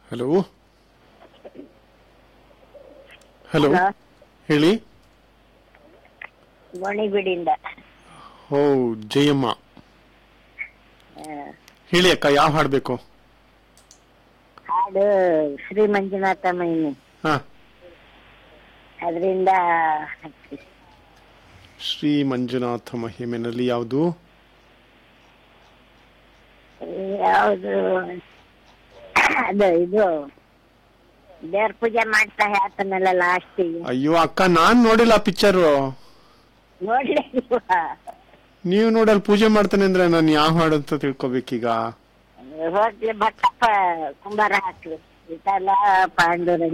hello hello hello ಹೇಳಿ ಗೋಣಿಬೀಡಿಂದ ಓ ಜಯಮ್ಮ ಆ, ಹೇಳಿ ಅಕ್ಕ ಯಾವ ಹಾಡ್ಬೇಕು ಹಾಡು ಶ್ರೀ ಮಂಜುನಾಥ ಮಹಿಮೆ ಹಾ ಅದರಿಂದ ಶ್ರೀ ಮಂಜುನಾಥ ಮಹಿಮೆನಲ್ಲಿ ಯಾವುದು ಯಾವುದು ಅದು ಇದು ದೇವ್ರ ಪೂಜೆ ಮಾಡ್ತಾ ಹೇಳ್ತಾನಲ್ಲ ಲಾಸ್ಟಿಗೆ ಅಯ್ಯೋ ಅಕ್ಕ ನಾನ್ ನೋಡಿಲ್ಲ ಪಿಕ್ಚರು ನೋಡ್ಲಿಲ್ವಾ ನೀವು ನೋಡಲ್ ಪೂಜೆ ಮಾಡ್ತಾನೆ ಅಂದ್ರೆ ನಾನು ಯಾವ ಹಾಡು ಅಂತ ತಿಳ್ಕೊಬೇಕೀಗ ಹೋಗ್ಲಿ ಭಟ್ಟಪ್ಪ ಕುಂಬಾರ ಹಾಕ್ಲಿ ಇದೆಲ್ಲ ಪಾಂಡುರಂಗ